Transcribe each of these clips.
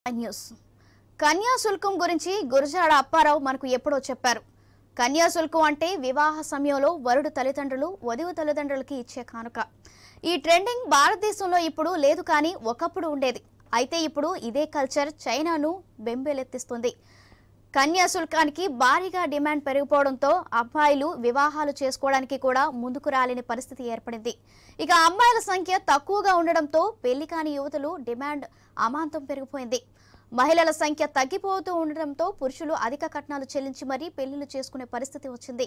news Kanyasulkam గురించి గురజాడ అప్పారావు మనకు ఎప్పుడో చెప్పారు కన్యాశుల్కం అంటే వివాహ సమయంలో వరుడు తల్లిదండ్రులు వధువు తల్లిదండ్రులకి ఇచ్చే కానుక ఈ ట్రెండింగ్ భారతదేశంలో ఇప్పుడు లేదు కానీ ఒకప్పుడు ఉండేది అయితే ఇప్పుడు ఇదే కల్చర్ చైనాను బెంబేలెత్తిస్తుంది కన్యాశుల్కానికి భారీగా డిమాండ్ పెరిగిపోవడంతో అబ్బాయిలు వివాహాలు చేసుకోవడానికి కూడా ముందుకు రాలేని పరిస్థితి ఏర్పడింది ఇక అమ్మాయిల సంఖ్య తక్కువగా ఉండడంతో పెళ్లి కాని యువతులు డిమాండ్ అమాంతం పెరిగిపోయింది మహిళల సంఖ్య తగ్గిపోతూ ఉండడంతో పురుషులు అధిక కట్నాలు చెల్లించి మరీ పెళ్లిళ్లు చేసుకునే పరిస్థితి వచ్చింది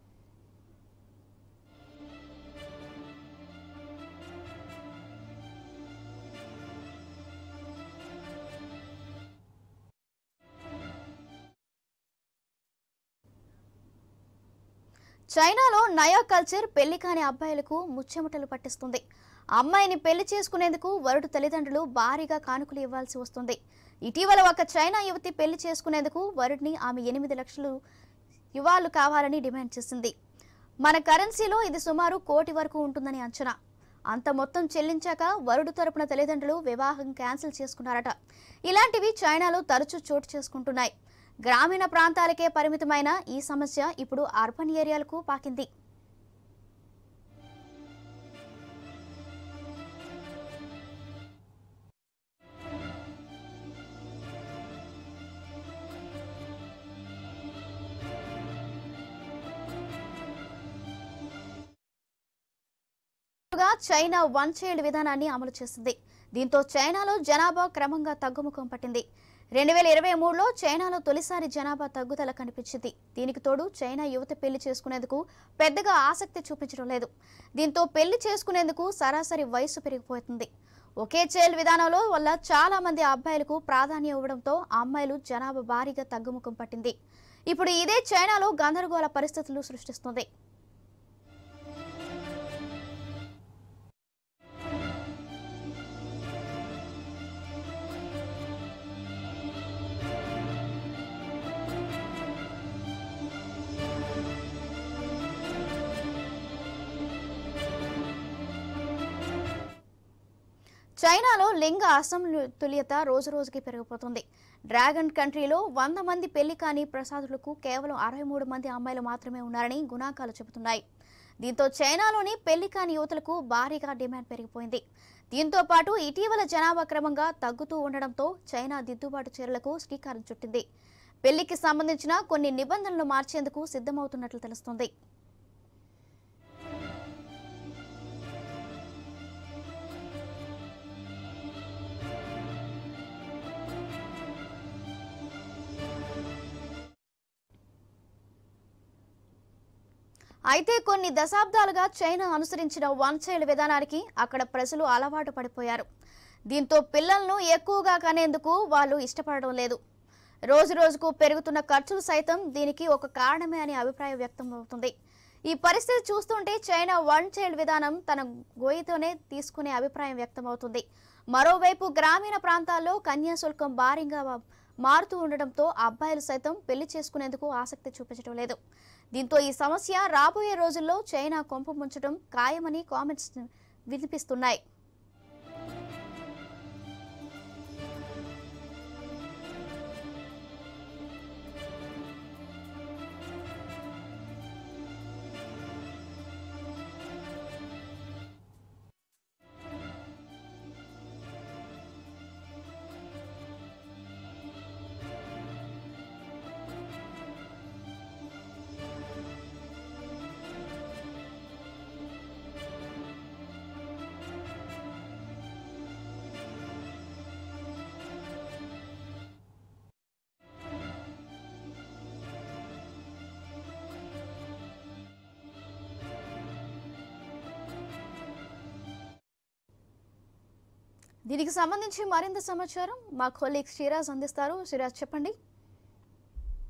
చైనాలో నయా కల్చర్ పెళ్లి కాని అబ్బాయిలకు ముచ్చెమటలు పట్టిస్తుంది అమ్మాయిని పెళ్లి చేసుకునేందుకు వరుడు తల్లిదండ్రులు భారీగా కానుకలు ఇవ్వాల్సి వస్తుంది ఇటీవల ఒక చైనా యువతి పెళ్లి చేసుకునేందుకు వరుడిని ఆమె ఎనిమిది లక్షలు యువాలు కావాలని డిమాండ్ చేసింది మన కరెన్సీలో ఇది సుమారు కోటి వరకు ఉంటుందని అంచనా అంత మొత్తం చెల్లించాక వరుడు తరపున తల్లిదండ్రులు వివాహం క్యాన్సిల్ చేసుకున్నారట ఇలాంటివి చైనాలో తరచూ చోటు చేసుకుంటున్నాయి గ్రామీణ ప్రాంతాలకే పరిమితమైన ఈ సమస్య ఇప్పుడు అర్బన్ ఏరియాలకు పాకింది గా చైనా వన్ చైల్డ్ విధానాన్ని అమలు చేసింది దీంతో చైనాలో జనాభా క్రమంగా తగ్గుముఖం పట్టింది రెండు వేల ఇరవై మూడులో చైనాలో తొలిసారి జనాభా తగ్గుదల కనిపించింది దీనికి తోడు చైనా యువత పెళ్లి చేసుకునేందుకు పెద్దగా ఆసక్తి చూపించడం లేదు దీంతో పెళ్లి చేసుకునేందుకు సరాసరి వయసు పెరిగిపోతుంది ఒకే చైల్డ్ విధానంలో వల్ల చాలా మంది అబ్బాయిలకు ప్రాధాన్యం ఇవ్వడంతో ఆ అమ్మాయిలు జనాభా భారీగా తగ్గుముఖం పట్టింది ఇప్పుడు ఇదే చైనాలో గందరగోళ పరిస్థితులు సృష్టిస్తుంది చైనాలో లింగ అసమతుల్యత రోజు రోజుకి పెరిగిపోతుంది డ్రాగన్ కంట్రీలో వంద మంది పెళ్లి కాని ప్రసాదులకు కేవలం అరవై మూడు మంది అమ్మాయిలు మాత్రమే ఉన్నారని గుణాంకాలు చెబుతున్నాయి దీంతో చైనాలోని పెళ్లి కాని యువతులకు భారీగా డిమాండ్ పెరిగిపోయింది దీంతో పాటు ఇటీవల జనాభా క్రమంగా తగ్గుతూ ఉండడంతో చైనా దిద్దుబాటు చర్యలకు శ్రీకారం చుట్టింది పెళ్లికి సంబంధించిన కొన్ని నిబంధనలు మార్చేందుకు సిద్ధమవుతున్నట్లు తెలుస్తోంది అయితే కొన్ని దశాబ్దాలుగా చైనా అనుసరించిన వన్ చైల్డ్ విధానానికి అక్కడ ప్రజలు అలవాటు పడిపోయారు దీంతో పిల్లలను ఎక్కువగా కనేందుకు వాళ్ళు ఇష్టపడడం లేదు రోజు రోజుకు పెరుగుతున్న ఖర్చులు సైతం దీనికి ఒక కారణమే అనే అభిప్రాయం వ్యక్తం అవుతుంది ఈ పరిస్థితి చూస్తుంటే చైనా వన్ చైల్డ్ విధానం తన గోయితోనే తీసుకునే అభిప్రాయం వ్యక్తమవుతుంది మరోవైపు గ్రామీణ ప్రాంతాల్లో కన్యాశుల్కం భారీగా మారుతూ ఉండడంతో అబ్బాయిలు సైతం పెళ్లి చేసుకునేందుకు ఆసక్తి చూపించడం లేదు దీంతో ఈ సమస్య రాబోయే రోజుల్లో చైనా కొంప ముంచడం ఖాయమని కామెంట్స్ వినిపిస్తున్నాయి దీనికి సంబంధించి మరింత సమాచారం మా కొలీగ్ శ్రీరాజ్ అందిస్తారు శ్రీరాజ్ చెప్పండి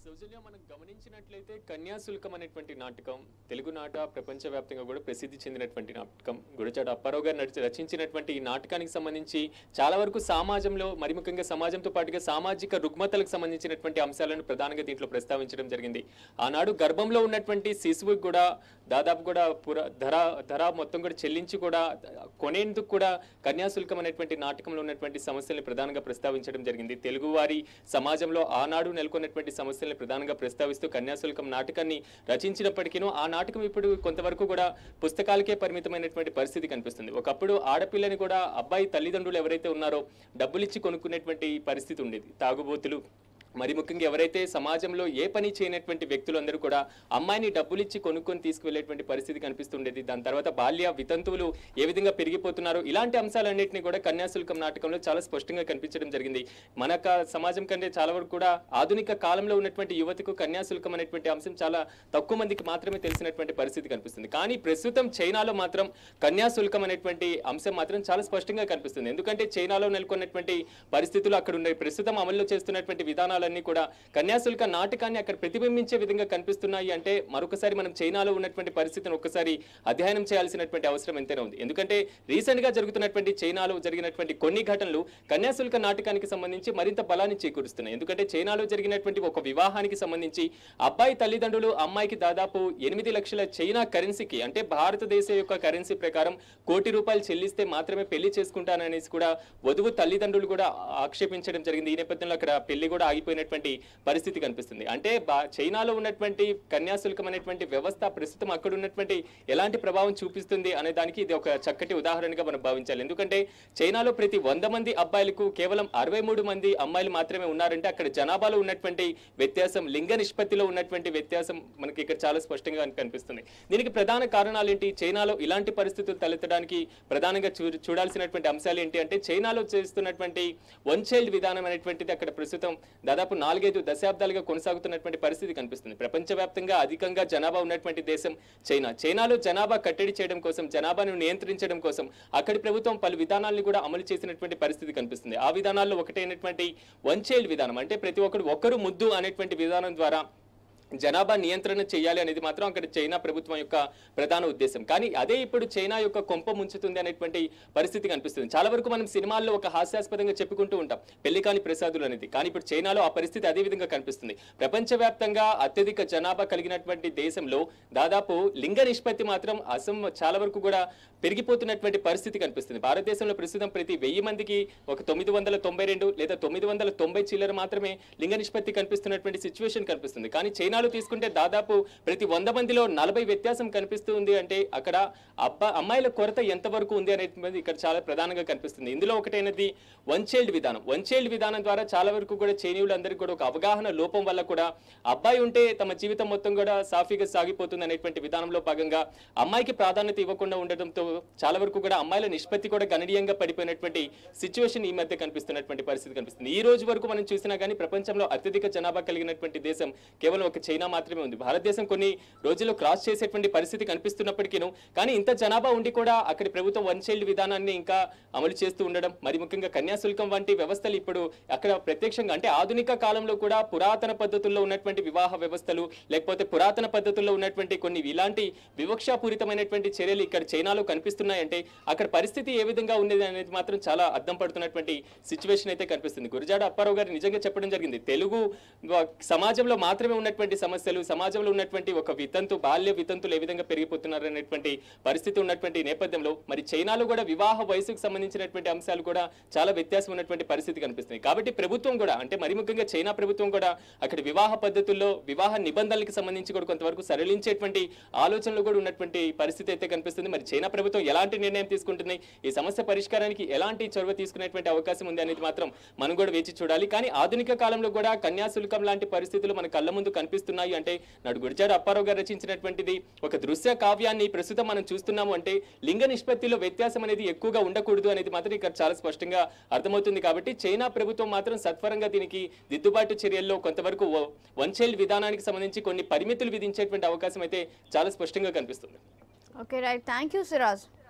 సౌజన్య మనం గమనించినట్లయితే కన్యాశుల్కం అనేటువంటి నాటకం తెలుగు నాట ప్రపంచవ్యాప్తంగా కూడా ప్రసిద్ధి చెందినటువంటి నాటకం గురజాడ అప్పారావు గారు నడిచి- రచించినటువంటి ఈ నాటకానికి సంబంధించి చాలా వరకు సమాజంలో మరి ముఖ్యంగా సమాజంతో పాటుగా సామాజిక రుగ్మతలకు సంబంధించినటువంటి అంశాలను ప్రధానంగా దీంట్లో ప్రస్తావించడం జరిగింది ఆనాడు గర్భంలో ఉన్నటువంటి శిశువుకి కూడా దాదాపు కూడా పుర ధర ధర మొత్తం కూడా చెల్లించి కూడా కొనేందుకు కూడా కన్యాశుల్కం అనేటువంటి నాటకంలో ఉన్నటువంటి సమస్యల్ని ప్రధానంగా ప్రస్తావించడం జరిగింది తెలుగువారి సమాజంలో ఆనాడు నెలకొన్నటువంటి సమస్యల్ని ప్రధానంగా ప్రస్తావిస్తూ కన్యాశుల్కం నాటకాన్ని రచించినప్పటికీ ఆ నాటకం ఇప్పుడు కొంతవరకు కూడా పుస్తకాలకే పరిమితమైనటువంటి పరిస్థితి కనిపిస్తుంది ఒకప్పుడు ఆడపిల్లని కూడా అబ్బాయి తల్లిదండ్రులు ఎవరైతే ఉన్నారో డబ్బులు ఇచ్చి కొనుక్కునేటువంటి పరిస్థితి ఉండేది తాగుబోతులు మరి ముఖ్యంగా ఎవరైతే సమాజంలో ఏ పని చేయనటువంటి వ్యక్తులందరూ కూడా అమ్మాయిని డబ్బులు ఇచ్చి కొనుక్కొని తీసుకువెళ్ళేటువంటి పరిస్థితి కనిపిస్తుండేది దాని తర్వాత బాల్య వితంతువులు ఏ విధంగా పెరిగిపోతున్నారో ఇలాంటి అంశాలన్నింటినీ కూడా కన్యాశుల్కం నాటకంలో చాలా స్పష్టంగా కనిపించడం జరిగింది మన క- సమాజం కంటే చాలా వరకు కూడా ఆధునిక కాలంలో ఉన్నటువంటి యువతకు కన్యాశుల్కం అనేటువంటి అంశం చాలా తక్కువ మందికి మాత్రమే తెలిసినటువంటి పరిస్థితి కనిపిస్తుంది కానీ ప్రస్తుతం చైనాలో మాత్రం కన్యాశుల్కం అనేటువంటి అంశం మాత్రం చాలా స్పష్టంగా కనిపిస్తుంది ఎందుకంటే చైనాలో నెలకొన్నటువంటి పరిస్థితులు అక్కడ ఉన్న ప్రస్తుతం అమల్లో చేస్తున్నటువంటి విధానాలన్నీ కూడా కన్యాశుల్క నాటకాన్ని అక్కడ ప్రతిబింబించే విధంగా కనిపిస్తున్నాయి అంటే మరొకసారి మనం చైనాలో ఉన్నటువంటి పరిస్థితిని ఒక్కసారి అధ్యయనం చేయాల్సినటువంటి అవసరం ఎంతైనా ఉంది ఎందుకంటే రీసెంట్ గా జరుగుతున్నటువంటి చైనాలో జరిగినటువంటి కొన్ని ఘటనలు కన్యాశుల్క నాటకానికి సంబంధించి మరింత బలాన్ని చేకూరుస్తున్నాయి ఎందుకంటే చైనాలో జరిగినటువంటి ఒక వివాహానికి సంబంధించి అబ్బాయి తల్లిదండ్రులు అమ్మాయికి దాదాపు ఎనిమిది లక్షల చైనా కరెన్సీకి అంటే భారతదేశం యొక్క కరెన్సీ ప్రకారం కోటి రూపాయలు చెల్లిస్తే మాత్రమే పెళ్లి చేసుకుంటాననేసి కూడా వధువు తల్లిదండ్రులు కూడా ఆక్షేపించడం జరిగింది ఈ నేపథ్యంలో అక్కడ పెళ్లి కూడా ఆగిపోయినటువంటి పరిస్థితి కనిపిస్తుంది అంటే బా- చైనాలో ఉన్నటువంటి కన్యాశుల్కం అనేటువంటి వ్యవస్థ ప్రస్తుతం అక్కడ ఉన్నటువంటి ఎలాంటి ప్రభావం చూపిస్తుంది అనే దానికి ఇది ఒక చక్కటి ఉదాహరణగా మనం భావించాలి ఎందుకంటే చైనాలో ప్రతి వంద మంది అబ్బాయిలకు కేవలం అరవై మూడు మంది అమ్మాయిలు మాత్రమే ఉన్నారంటే అక్కడ జనాభాలో ఉన్నటువంటి వ్యత్యాసం లింగ నిష్పత్తిలో ఉన్నటువంటి వ్యత్యాసం మనకి ఇక్కడ చాలా స్పష్టంగా కనిపిస్తుంది దీనికి ప్రధాన కారణాలు ఏంటి చైనాలో ఇలాంటి పరిస్థితులు తలెత్తడానికి ప్రధానంగా చూ చూడాల్సినటువంటి అంశాలు ఏంటి అంటే చైనాలో చేస్తున్నటువంటి వన్ చైల్డ్ విధానం అనేటువంటిది అక్కడ ప్రస్తుతం దాదాపు నాలుగైదు దశాబ్దాలుగా కొనసాగుతున్నటువంటి పరిస్థితి కనిపిస్తుంది ప్రపంచవ్యాప్తంగా అధికంగా జనాభా ఉన్నటువంటి దేశం చైనా చైనాలో జనాభా కట్టడి చేయడం కోసం జనాభాను నియంత్రించడం కోసం అక్కడి ప్రభుత్వం పలు విధానాలను కూడా అమలు చేసినటువంటి పరిస్థితి కనిపిస్తుంది ఆ విధానాల్లో ఒకటైనటువంటి వన్ చైల్డ్ విధానం అంటే ప్రతి ఒక్కరు ఒక్కరు ముద్దు అనేటువంటి విధానం ద్వారా జనాభా నియంత్రణ చేయాలి అనేది మాత్రం అక్కడ చైనా ప్రభుత్వం యొక్క ప్రధాన ఉద్దేశం కానీ అదే ఇప్పుడు చైనా యొక్క కొంప ముంచుతుంది అనేటువంటి పరిస్థితి కనిపిస్తుంది చాలా వరకు మనం సినిమాల్లో ఒక హాస్యాస్పదంగా చెప్పుకుంటూ ఉంటాం పెళ్లి కాని ప్రసాదులు అనేది కానీ ఇప్పుడు చైనాలో ఆ పరిస్థితి అదే విధంగా కనిపిస్తుంది ప్రపంచవ్యాప్తంగా అత్యధిక జనాభా కలిగినటువంటి దేశంలో దాదాపు లింగ నిష్పత్తి మాత్రం అసం చాలా వరకు కూడా పెరిగిపోతున్నటువంటి పరిస్థితి కనిపిస్తుంది భారతదేశంలో ప్రస్తుతం ప్రతి వెయ్యి మందికి ఒక తొమ్మిది వందల తొంభై రెండు లేదా తొమ్మిది వందల తొంభై చిల్లర మాత్రమే లింగ నిష్పత్తి కనిపిస్తున్నటువంటి సిచ్యువేషన్ కనిపిస్తుంది కానీ చైనాలో తీసుకుంటే దాదాపు ప్రతి వంద మందిలో నలభై వ్యత్యాసం కనిపిస్తుంది అంటే అక్కడ అబ్బా అమ్మాయిల కొరత ఎంతవరకు ఉంది అనేది ఇక్కడ చాలా ప్రధానంగా కనిపిస్తుంది ఇందులో ఒకటైనది వన్ చైల్డ్ విధానం వన్ చైల్డ్ విధానం ద్వారా చాలా వరకు కూడా చైనీయులందరికీ కూడా ఒక అవగాహన లోపం వల్ల కూడా అబ్బాయి ఉంటే తమ జీవితం మొత్తం కూడా సాఫీగా సాగిపోతుంది అనేటువంటి విధానంలో భాగంగా అమ్మాయికి ప్రాధాన్యత ఇవ్వకుండా ఉండడంతో చాలా వరకు కూడా అమ్మాయిల నిష్పత్తి కూడా గణనీయంగా పడిపోయినటువంటి సిచ్యువేషన్ ఈ మధ్య కనిపిస్తున్నటువంటి పరిస్థితి కనిపిస్తుంది ఈ రోజు వరకు మనం చూసినా కానీ ప్రపంచంలో అత్యధిక జనాభా కలిగినటువంటి దేశం కేవలం ఒక చైనా మాత్రమే ఉంది భారతదేశం కొన్ని రోజుల్లో క్రాస్ చేసేటువంటి పరిస్థితి కనిపిస్తున్నప్పటికీను కానీ ఇంత జనాభా ఉండి కూడా అక్కడి ప్రభుత్వం వన్ చైల్డ్ విధానాన్ని ఇంకా అమలు చేస్తూ ఉండడం మరి ముఖ్యంగా కన్యాశుల్కం వంటి వ్యవస్థలు ఇప్పుడు అక్కడ ప్రత్యక్షంగా అంటే ఆధునిక కాలంలో కూడా పురాతన పద్ధతుల్లో ఉన్నటువంటి వివాహ వ్యవస్థలు లేకపోతే పురాతన పద్ధతుల్లో ఉన్నటువంటి కొన్ని ఇలాంటి వివక్షాపూరితమైనటువంటి చర్యలు ఇక్కడ చైనాలో కనిపిస్తున్నాయంటే అక్కడ పరిస్థితి ఏ విధంగా ఉండేది అనేది మాత్రం చాలా అద్దం పడుతున్నటువంటి సిచ్యువేషన్ అయితే కనిపిస్తుంది గురజాడ అప్పారావు గారు నిజంగా చెప్పడం జరిగింది తెలుగు వ- సమాజంలో మాత్రమే ఉన్నటువంటి సమస్యలు సమాజంలో ఉన్నటువంటి ఒక వితంతు బాల్య వితంతులు ఏ విధంగా పెరిగిపోతున్నారు అనేటువంటి పరిస్థితి ఉన్నటువంటి నేపథ్యంలో మరి చైనాలో కూడా వివాహ వయసుకు సంబంధించినటువంటి అంశాలు కూడా చాలా వ్యత్యాసం ఉన్నటువంటి పరిస్థితి కనిపిస్తుంది కాబట్టి ప్రభుత్వం కూడా అంటే మరి ముఖ్యంగా చైనా ప్రభుత్వం కూడా అక్కడ వివాహ పద్ధతుల్లో వివాహ నిబంధనలకు సంబంధించి కూడా కొంతవరకు సరళించేటువంటి ఆలోచనలు కూడా ఉన్నటువంటి పరిస్థితి అయితే కనిపిస్తుంది మరి చైనా ప్రభుత్వం ఎలాంటి నిర్ణయం తీసుకుంటుంది ఈ సమస్య పరిష్కారానికి ఎలాంటి చొరవ తీసుకునేటువంటి అవకాశం ఉంది అనేది మాత్రం మనం కూడా వేచి చూడాలి కానీ ఆధునిక కాలంలో కూడా కన్యాశుల్కం లాంటి పరిస్థితులు మన కళ్ళ ముందు కనిపిస్తున్నాయి అంటే నాడు గుడిచాడు అప్పారావు గారు రచించినటువంటిది ఒక దృశ్య కావ్యాన్ని ప్రస్తుతం మనం చూస్తున్నాము అంటే లింగ నిష్పత్తిలో వ్యత్యాసం అనేది ఎక్కువగా ఉండకూడదు అనేది మాత్రం ఇక్కడ చాలా స్పష్టంగా అర్థమవుతుంది కాబట్టి చైనా ప్రభుత్వం మాత్రం సత్వరంగా దీనికి దిద్దుబాటు చర్యల్లో కొంతవరకు వన్ చైల్డ్ విధానానికి సంబంధించి కొన్ని పరిమితులు విధించేటువంటి అవకాశం అయితే చాలా స్పష్టంగా కనిపిస్తుంది okay right thank you Siraj